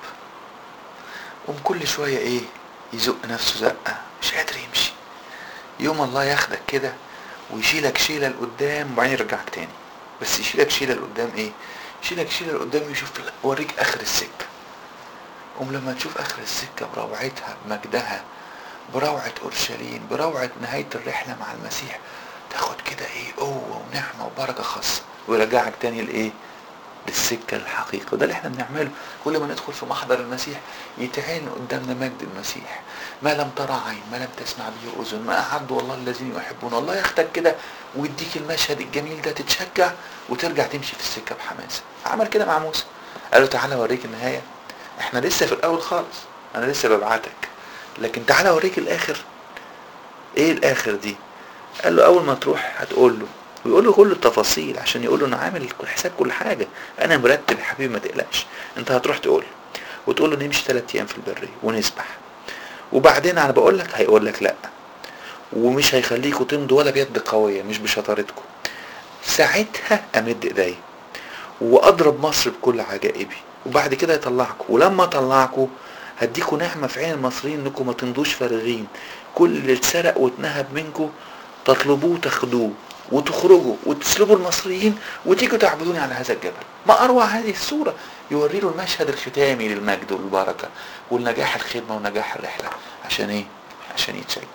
قوم كل شوية ايه يزق نفسه زقة مش قادر يمشي يوم الله ياخدك كده ويشيلك شيله لقدام وبعدين يرجعك تاني بس يشيلك شيله لقدام ايه يشيلك شيله لقدام ويشوف وريك اخر السكه قوم لما تشوف اخر السكه بروعتها بمجدها بروعه اورشليم بروعه نهايه الرحله مع المسيح تاخد كده ايه قوه ونعمه وبركه خاصه ويرجعك تاني لايه للسكة الحقيقة وده اللي احنا بنعمله كل ما ندخل في محضر المسيح يتعين قدامنا مجد المسيح ما لم ترى عين ما لم تسمع به أذن ما أعد والله الذين يحبون الله ياخدك كده ويديك المشهد الجميل ده تتشجع وترجع تمشي في السكة بحماسة عمل كده مع موسى قال له تعالى اوريك النهاية احنا لسه في الأول خالص أنا لسه ببعتك لكن تعالى اوريك الآخر ايه الآخر دي قال له أول ما تروح هتقول له ويقول له كل التفاصيل عشان يقول له انا عامل حساب كل حاجه انا مرتب يا حبيبي ما تقلقش انت هتروح تقول وتقول له نمشي ثلاث ايام في البريه ونسبح وبعدين انا بقول لك هيقول لك لا ومش هيخليكوا تمضوا ولا بيد قويه مش بشطارتكم ساعتها امد ايدي واضرب مصر بكل عجائبي وبعد كده يطلعكم ولما اطلعكم هديكوا نعمه في عين المصريين انكم ما تمضوش فارغين كل اللي اتسرق واتنهب منكم تطلبوه تاخدوه وتخرجوا وتسلبوا المصريين وتيجوا تعبدوني على هذا الجبل ما اروع هذه الصوره يوري له المشهد الختامي للمجد والبركه والنجاح الخدمه ونجاح الرحله عشان ايه عشان يتشجع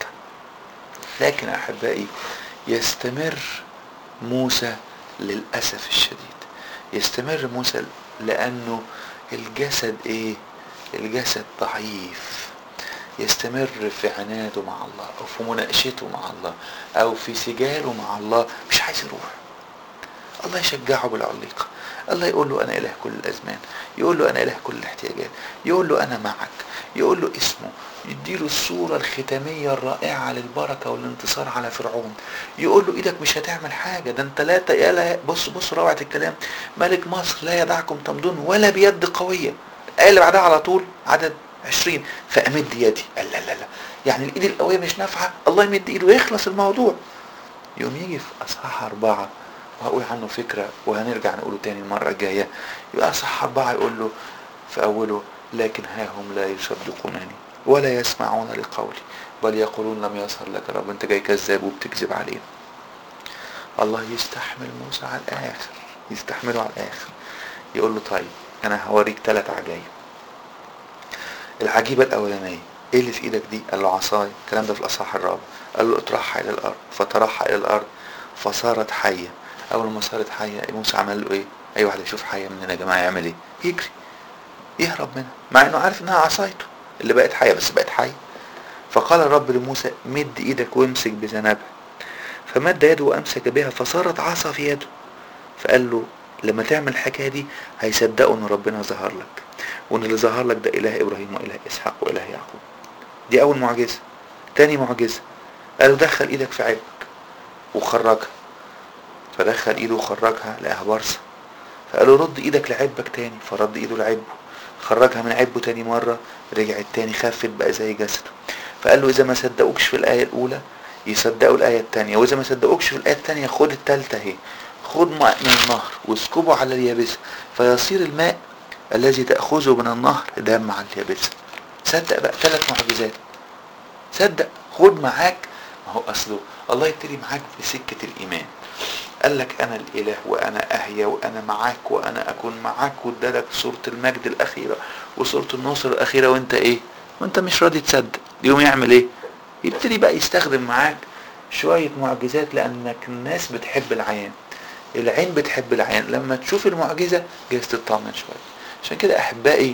لكن احبائي يستمر موسى للاسف الشديد يستمر موسى لانه الجسد ايه الجسد ضعيف يستمر في عناده مع الله او في مناقشته مع الله او في سجاله مع الله مش عايز يروح الله يشجعه بالعليقه الله يقول له انا اله كل الازمان يقول له انا اله كل الاحتياجات يقول له انا معك يقول له اسمه يديله الصورة الختامية الرائعة للبركة والانتصار على فرعون يقول له ايدك مش هتعمل حاجة ده انت لا يا بص بص روعة الكلام ملك مصر لا يدعكم تمضون ولا بيد قوية الآية اللي بعدها على طول عدد عشرين فأمد يدي قال لا لا لا يعني الإيد القوية مش نافعة الله يمد إيده ويخلص الموضوع يوم يجي في أصحاح أربعة وهقول عنه فكرة وهنرجع نقوله تاني المرة الجاية يبقى أصحاح أربعة يقول له في أوله لكن ها هم لا يصدقونني ولا يسمعون لقولي بل يقولون لم يظهر لك رب انت جاي كذاب وبتكذب علينا الله يستحمل موسى على الآخر يستحمله على الآخر يقول له طيب أنا هوريك ثلاث عجائب العجيبة الأولانية ايه اللي في ايدك دي قال له عصاي الكلام ده في الاصحاح الرابع قال له اطرحها الى الارض فطرحها الى الارض فصارت حيه اول ما صارت حيه موسى عمل له ايه اي واحد يشوف حيه مننا يا جماعه يعمل ايه يجري يهرب منها مع انه عارف انها عصايته اللي بقت حية بس بقت حية فقال الرب لموسى مد ايدك وامسك بذنبها فمد يده وامسك بها فصارت عصا في يده فقال له لما تعمل الحكايه دي هيصدقوا ان ربنا ظهر لك وان اللي ظهر لك ده اله ابراهيم واله اسحاق واله يعقوب دي اول معجزه تاني معجزه قال له دخل ايدك في عبك وخرجها فدخل ايده وخرجها لقاها برصه فقال له رد ايدك لعبك تاني فرد ايده لعبه خرجها من عبه تاني مره رجعت تاني خفت بقى زي جسده فقال له اذا ما صدقوكش في الايه الاولى يصدقوا الايه التانيه واذا ما صدقوكش في الايه التانيه خد التالته اهي خد ماء من النهر واسكبه على اليابسه فيصير الماء الذي تاخذه من النهر دم على اليابسه صدق بقى ثلاث معجزات صدق خد معاك ما هو اصله الله يبتدي معاك بسكه الايمان قال لك انا الاله وانا اهيا وانا معاك وانا اكون معاك وادالك صوره المجد الاخيره وصوره النصر الاخيره وانت ايه وانت مش راضي تصدق يقوم يعمل ايه يبتدي بقى يستخدم معاك شويه معجزات لانك الناس بتحب العيان العين بتحب العيان لما تشوف المعجزه جايز تطمن شويه عشان كده احبائي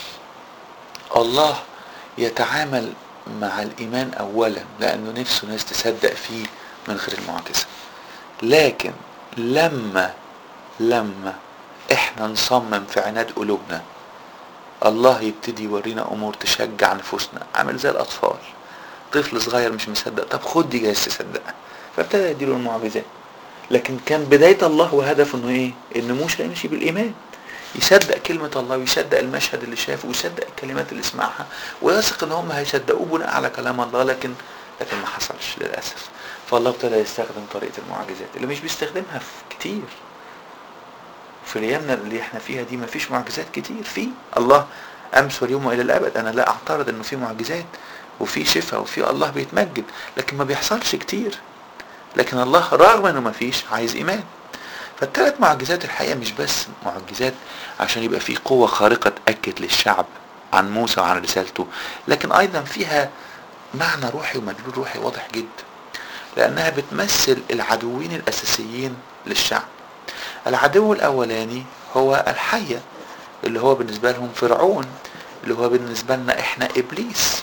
الله يتعامل مع الايمان اولا لانه نفسه ناس تصدق فيه من غير المعجزه لكن لما لما احنا نصمم في عناد قلوبنا الله يبتدي يورينا امور تشجع نفوسنا عامل زي الاطفال طفل صغير مش مصدق طب خد دي جايز تصدقها فابتدى يديله المعجزات لكن كان بداية الله وهدفه انه ايه ان موسى يمشي بالايمان يصدق كلمة الله ويصدق المشهد اللي شافه ويصدق الكلمات اللي سمعها ويثق ان هم هيصدقوه بناء على كلام الله لكن لكن ما حصلش للاسف فالله ابتدى يستخدم طريقة المعجزات اللي مش بيستخدمها في كتير في ايامنا اللي احنا فيها دي ما فيش معجزات كتير في الله امس واليوم والى الابد انا لا اعترض انه في معجزات وفي شفاء وفي الله بيتمجد لكن ما بيحصلش كتير لكن الله رغم انه ما فيش عايز ايمان فالثلاث معجزات الحقيقه مش بس معجزات عشان يبقى في قوه خارقه تاكد للشعب عن موسى وعن رسالته لكن ايضا فيها معنى روحي ومدلول روحي واضح جدا لانها بتمثل العدوين الاساسيين للشعب العدو الاولاني هو الحيه اللي هو بالنسبه لهم فرعون اللي هو بالنسبه لنا احنا ابليس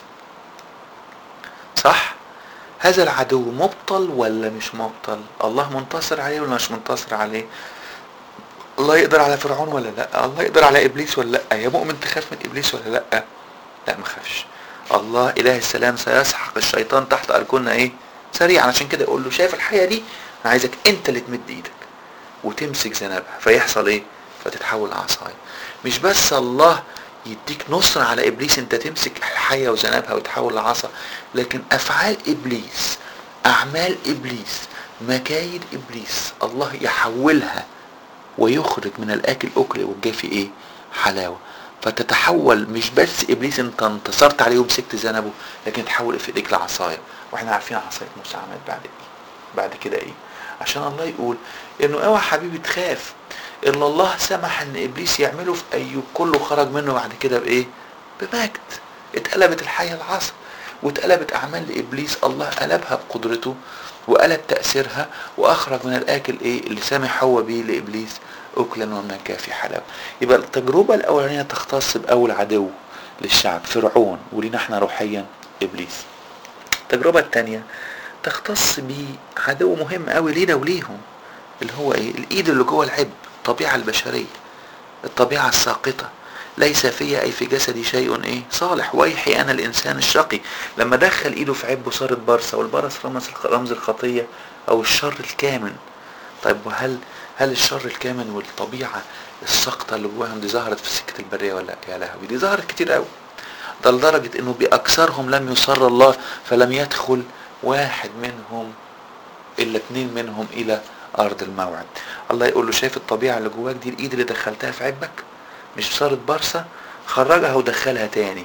صح هذا العدو مبطل ولا مش مبطل الله منتصر عليه ولا مش منتصر عليه الله يقدر على فرعون ولا لا الله يقدر على ابليس ولا لا يا مؤمن تخاف من ابليس ولا لا لا ما خافش الله اله السلام سيسحق الشيطان تحت ارجلنا ايه سريعا عشان كده يقول له شايف الحياه دي انا عايزك انت اللي تمد ايدك وتمسك ذنبها فيحصل ايه فتتحول عصايه مش بس الله يديك نصر على ابليس انت تمسك الحيه وذنبها وتحول لعصا لكن افعال ابليس اعمال ابليس مكايد ابليس الله يحولها ويخرج من الاكل اكل والجافي ايه حلاوه فتتحول مش بس ابليس انت انتصرت عليه ومسكت ذنبه لكن تحول في ايديك لعصايه واحنا عارفين عصايه موسى عملت بعد ايه بعد كده ايه عشان الله يقول انه اوعى حبيبي تخاف الا الله سمح ان ابليس يعمله في ايوب كله خرج منه بعد كده بايه بمجد اتقلبت الحية العصا واتقلبت اعمال لابليس الله قلبها بقدرته وقلب تأثيرها واخرج من الاكل ايه اللي سامح هو بيه لابليس اكلا ومن كافي حلاوة يبقى التجربة الاولانية تختص باول عدو للشعب فرعون ولينا احنا روحيا ابليس التجربة الثانية تختص بعدو مهم قوي لينا وليهم اللي هو ايه الايد اللي جوه العب الطبيعة البشرية الطبيعة الساقطة ليس في اي في جسدي شيء ايه صالح ويحي انا الانسان الشقي لما دخل ايده في عبه صارت برصة والبرص رمز رمز الخطية او الشر الكامن طيب وهل هل الشر الكامن والطبيعة الساقطة اللي جواهم دي ظهرت في سكة البرية ولا يا لهوي دي ظهرت كتير قوي ده لدرجة انه باكثرهم لم يصر الله فلم يدخل واحد منهم الا اتنين منهم الى ارض الموعد الله يقول له شايف الطبيعه اللي جواك دي الايد اللي دخلتها في عبك مش صارت برصه خرجها ودخلها تاني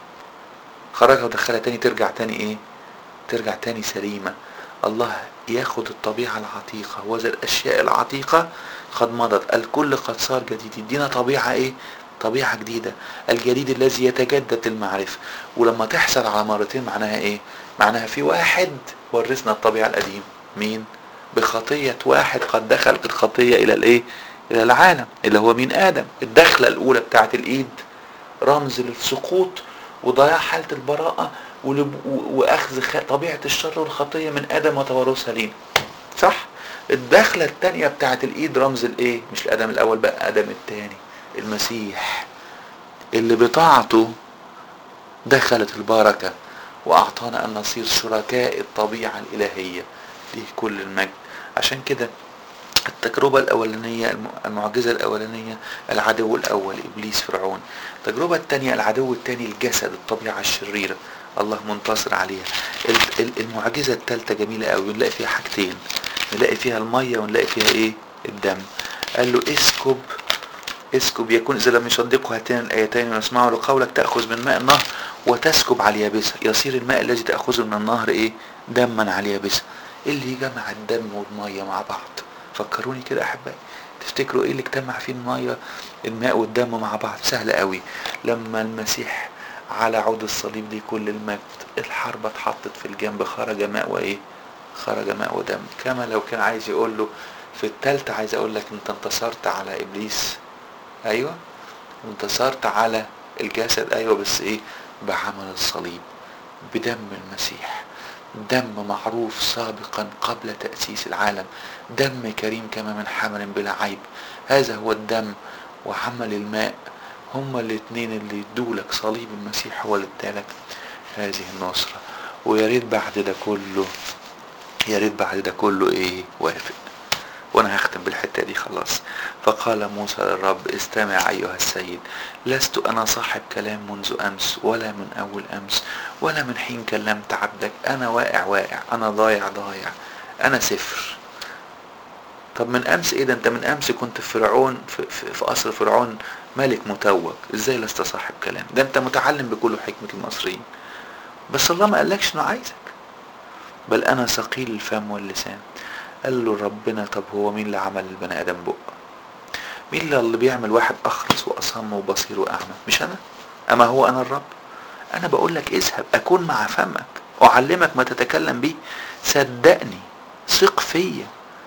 خرجها ودخلها تاني ترجع تاني ايه ترجع تاني سليمه الله ياخد الطبيعه العتيقه وذا الاشياء العتيقه قد مضت الكل قد صار جديد يدينا طبيعه ايه طبيعة جديدة الجديد الذي يتجدد المعرفة ولما تحصل على مرتين معناها ايه معناها في واحد ورثنا الطبيعة القديم مين بخطية واحد قد دخلت الخطية الى الايه الى العالم اللي هو مين ادم الدخلة الاولى بتاعت الايد رمز للسقوط وضياع حالة البراءة ولب- و- واخذ خ- طبيعة الشر والخطية من ادم وتورثها لينا صح الدخلة التانية بتاعت الايد رمز الايه مش الادم الاول بقى ادم التاني المسيح اللي بطاعته دخلت البركة واعطانا ان نصير شركاء الطبيعة الالهية ليه كل المجد عشان كده التجربة الأولانية الم- المعجزة الأولانية العدو الأول إبليس فرعون التجربة الثانية العدو الثاني الجسد الطبيعة الشريرة الله منتصر عليها ال- ال- المعجزة الثالثة جميلة قوي نلاقي فيها حاجتين نلاقي فيها المية ونلاقي فيها ايه الدم قال له اسكب اسكب يكون اذا لم يصدقوا هاتين الايتين ونسمعوا لقولك تاخذ من ماء النهر وتسكب على اليابسه يصير الماء الذي تاخذه من النهر ايه دما على اليابسه إيه اللي جمع الدم والميه مع بعض فكروني كده احبائي تفتكروا ايه اللي اجتمع فيه الميه الماء والدم مع بعض سهل قوي لما المسيح على عود الصليب دي كل المجد الحربة اتحطت في الجنب خرج ماء وايه خرج ماء ودم كما لو كان عايز يقول له في التالتة عايز اقول لك انت انتصرت على ابليس ايوه وانتصرت على الجسد ايوه بس ايه بعمل الصليب بدم المسيح دم معروف سابقا قبل تأسيس العالم دم كريم كما من حمل بلا عيب هذا هو الدم وعمل الماء هما الاتنين اللي يدولك صليب المسيح هو اللي ادالك هذه النصرة ويا ريت بعد ده كله يا ريت بعد ده كله ايه وافق وانا هختم بالحتة دي خلاص فقال موسى للرب استمع ايها السيد لست انا صاحب كلام منذ امس ولا من اول امس ولا من حين كلمت عبدك انا واقع واقع انا ضايع ضايع انا صفر طب من امس ايه ده انت من امس كنت في فرعون في, في, في قصر فرعون ملك متوج ازاي لست صاحب كلام ده انت متعلم بكل حكمة المصريين بس الله ما قالكش انه عايزك بل انا ثقيل الفم واللسان قال له ربنا طب هو مين اللي عمل البني ادم بق مين اللي بيعمل واحد اخرس واصم وبصير واعمى مش انا اما هو انا الرب انا بقول لك اذهب اكون مع فمك اعلمك ما تتكلم به صدقني ثق فيا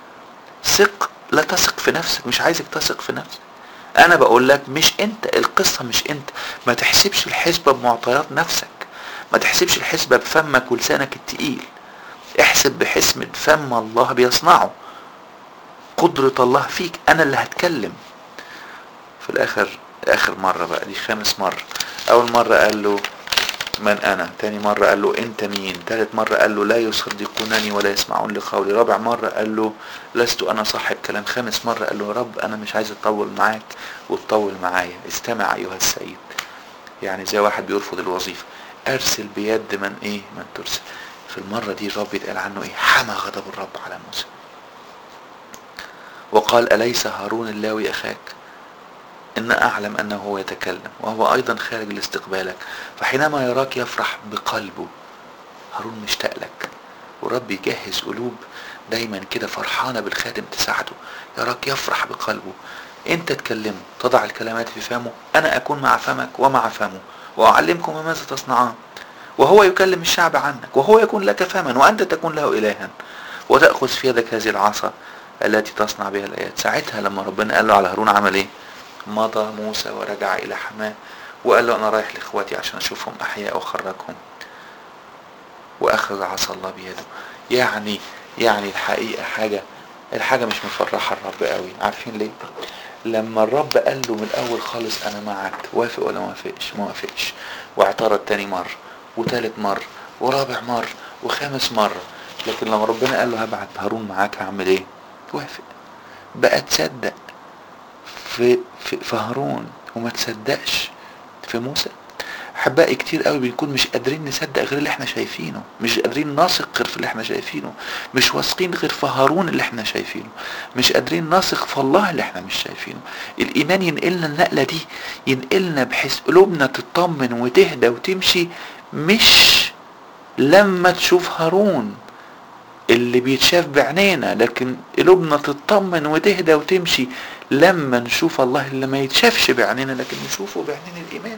ثق لا تثق في نفسك مش عايزك تثق في نفسك انا بقول لك مش انت القصة مش انت ما تحسبش الحسبة بمعطيات نفسك ما تحسبش الحسبة بفمك ولسانك التقيل احسب بحسبة فم الله بيصنعه قدرة الله فيك انا اللي هتكلم في الاخر اخر مرة بقى دي خامس مرة اول مرة قال له من انا تاني مرة قال له انت مين تالت مرة قال له لا يصدقونني ولا يسمعون لقولي رابع مرة قال له لست انا صاحب كلام خامس مرة قال له يا رب انا مش عايز اطول معاك وتطول معايا استمع ايها السيد يعني زي واحد بيرفض الوظيفة ارسل بيد من ايه من ترسل في المرة دي الرب يتقال عنه ايه حمى غضب الرب على موسى وقال أليس هارون اللاوي أخاك إن أعلم أنه هو يتكلم وهو أيضا خارج لاستقبالك فحينما يراك يفرح بقلبه هارون مشتاق لك ورب يجهز قلوب دايما كده فرحانة بالخادم تساعده يراك يفرح بقلبه انت تكلمه تضع الكلمات في فمه انا اكون مع فمك ومع فمه واعلمكم ماذا تصنعان وهو يكلم الشعب عنك وهو يكون لك فما وانت تكون له الها وتاخذ في يدك هذه العصا التي تصنع بها الايات ساعتها لما ربنا قال له على هارون عمل ايه مضى موسى ورجع الى حماه وقال له انا رايح لاخواتي عشان اشوفهم احياء واخرجهم واخذ عصا الله بيده يعني يعني الحقيقه حاجه الحاجه مش مفرحه الرب قوي عارفين ليه لما الرب قال له من الاول خالص انا معك وافق ولا ما وافقش ما وافقش واعترض تاني مره وتالت مره ورابع مره وخامس مره لكن لما ربنا قال له هبعت هارون معاك هعمل ايه وافق بقى تصدق في في, في هارون وما تصدقش في موسى احبائي كتير قوي بنكون مش قادرين نصدق غير اللي احنا شايفينه مش قادرين نثق غير في اللي احنا شايفينه مش واثقين غير في هارون اللي احنا شايفينه مش قادرين نثق في الله اللي احنا مش شايفينه الايمان ينقلنا النقله دي ينقلنا بحيث قلوبنا تطمن وتهدى وتمشي مش لما تشوف هارون اللي بيتشاف بعينينا لكن قلوبنا تطمن وتهدى وتمشي لما نشوف الله اللي ما يتشافش بعينينا لكن نشوفه بعينين الايمان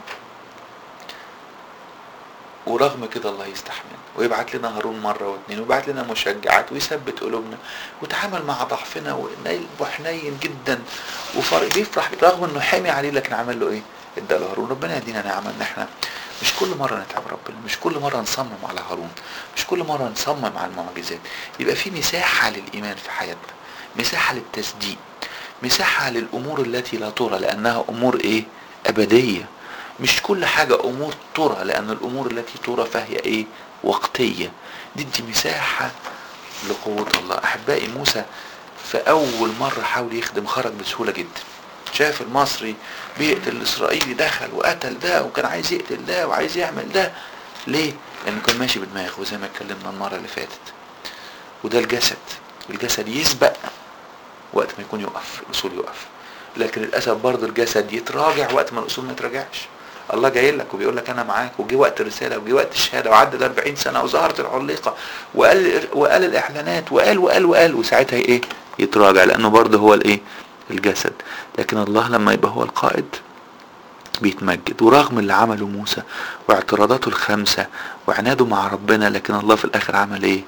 ورغم كده الله يستحمل ويبعت لنا هارون مرة واثنين ويبعت لنا مشجعات ويثبت قلوبنا ويتعامل مع ضعفنا وحنين جدا وفرق بيفرح رغم انه حامي عليه لكن عمل له ايه ادى لهارون ربنا يدينا نعمة ان احنا مش كل مرة نتعب ربنا مش كل مرة نصمم على هارون مش كل مرة نصمم على المعجزات يبقى في مساحة للإيمان في حياتنا مساحة للتصديق مساحة للأمور التي لا ترى لأنها أمور إيه أبدية مش كل حاجة أمور ترى لأن الأمور التي ترى فهي إيه وقتية دي دي مساحة لقوة الله أحبائي موسى في أول مرة حاول يخدم خرج بسهولة جدا شاف المصري بيقتل الإسرائيلي دخل وقتل ده وكان عايز يقتل ده وعايز يعمل ده ليه؟ لأنه كان ماشي بدماغه زي ما اتكلمنا المرة اللي فاتت وده الجسد الجسد يسبق وقت ما يكون يقف الأصول يقف لكن للأسف برضه الجسد يتراجع وقت ما الأصول ما يتراجعش الله جاي لك وبيقول لك انا معاك وجي وقت الرساله وجي وقت الشهاده وعدى ال 40 سنه وظهرت العليقه وقال وقال الاعلانات وقال وقال وقال وساعتها ايه يتراجع لانه برضه هو الايه الجسد لكن الله لما يبقى هو القائد بيتمجد ورغم اللي عمله موسى واعتراضاته الخمسة وعناده مع ربنا لكن الله في الاخر عمل ايه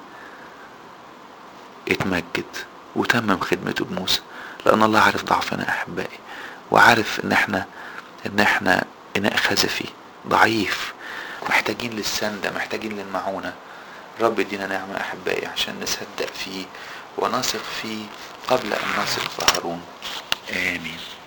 اتمجد وتمم خدمته بموسى لان الله عارف ضعفنا احبائي وعارف ان احنا ان احنا اناء خزفي ضعيف محتاجين للسندة محتاجين للمعونة رب يدينا نعمة احبائي عشان نصدق فيه ونثق فيه قبل ان نثق في هارون امين